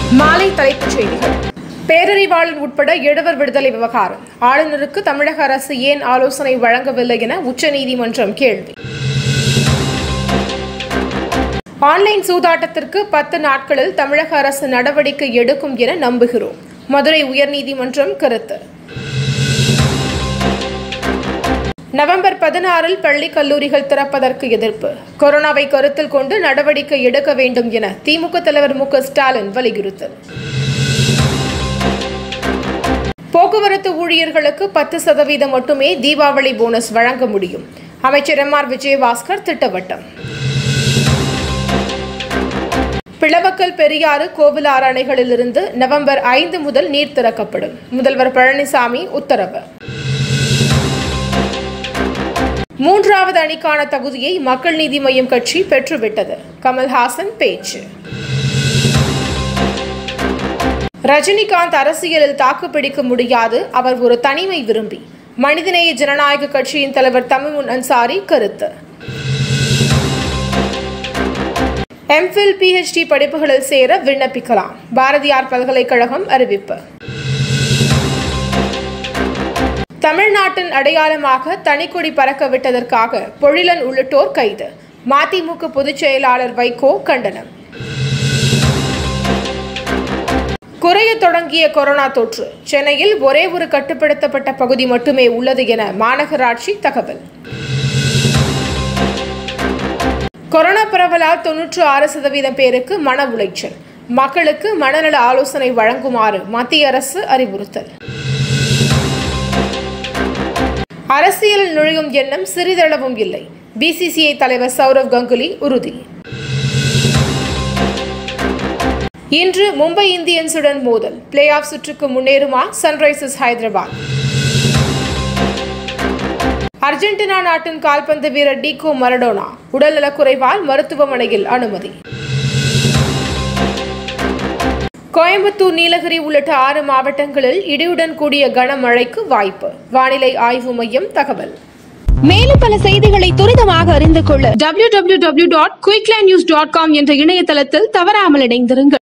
மாலை தலைப்புச் செய்திகள் பேரறிவாளன் உட்பட எழுவர் விடுதலை விவகாரம் ஆளுநருக்கு தமிழக அரசு ஏன் ஆலோசனை வழங்கவில்லை என உச்சநீதிமன்றம் கேள்வி ஆன்லைன் சூதாட்டத்திற்கு பத்து நாட்களில் தமிழக அரசு நடவடிக்கை எடுக்கும் என நம்புகிறோம் மதுரை உயர்நீதிமன்றம் கருத்து நவம்பர் பதினாறில் பள்ளி கல்லூரிகள் திறப்பதற்கு எதிர்ப்பு கொரோனாவை கருத்தில் கொண்டு நடவடிக்கை எடுக்க வேண்டும் என திமுக தலைவர் மு க ஸ்டாலின் வலியுறுத்தல் போக்குவரத்து ஊழியர்களுக்கு பத்து சதவீதம் மட்டுமே தீபாவளி போனஸ் வழங்க முடியும் அமைச்சர் எம் ஆர் விஜயபாஸ்கர் திட்டவட்டம் பிளவக்கல் பெரியாறு கோவிலாறு அணைகளிலிருந்து நவம்பர் ஐந்து முதல் நீர் திறக்கப்படும் முதல்வர் பழனிசாமி உத்தரவு மூன்றாவது அணிக்கான தகுதியை மக்கள் நீதி மய்யம் கட்சி பெற்றுவிட்டது கமல்ஹாசன் பேச்சு ரஜினிகாந்த் அரசியலில் தாக்குப்பிடிக்க முடியாது அவர் ஒரு தனிமை விரும்பி மனிதநேய ஜனநாயக கட்சியின் தலைவர் தமிமுன் அன்சாரி கருத்து எம்ஃபில் பிஹெச்டி படிப்புகளில் சேர விண்ணப்பிக்கலாம் பாரதியார் பல்கலைக்கழகம் அறிவிப்பு தமிழ்நாட்டின் அடையாளமாக தனிக்கொடி பறக்க விட்டதற்காக பொழிலன் உள்ளிட்டோர் கைது மதிமுக பொதுச் செயலாளர் வைகோ கண்டனம் குறைய தொடங்கிய கொரோனா தொற்று சென்னையில் ஒரே ஒரு கட்டுப்படுத்தப்பட்ட பகுதி மட்டுமே உள்ளது என மாநகராட்சி தகவல் கொரோனா பரவலால் தொன்னூற்று ஆறு சதவீதம் பேருக்கு மன உளைச்சல் மக்களுக்கு மனநல ஆலோசனை வழங்குமாறு மத்திய அரசு அறிவுறுத்தல் அரசியலில் நுழையும் எண்ணம் சிறிதளவும் இல்லை பிசிசிஐ தலைவர் சௌரவ் கங்குலி உறுதி இன்று மும்பை இந்தியன்ஸுடன் மோதல் பிளே ஆஃப் சுற்றுக்கு முன்னேறுமா சன்ரைசர்ஸ் ஹைதராபாத் அர்ஜென்டினா நாட்டின் கால்பந்து வீரர் டிகோ மரடோனா உடல்நலக்குறைவால் மருத்துவமனையில் அனுமதி கோயம்புத்தூர் நீலகிரி உள்ளிட்ட ஆறு மாவட்டங்களில் இடியுடன் கூடிய கனமழைக்கு வாய்ப்பு வானிலை ஆய்வு மையம் தகவல் மேலும் பல செய்திகளை துரிதமாக அறிந்து கொள்ள www.quicklindnews.com என்ற இணையதளத்தில் தவறாமல் இணைந்திருங்கள்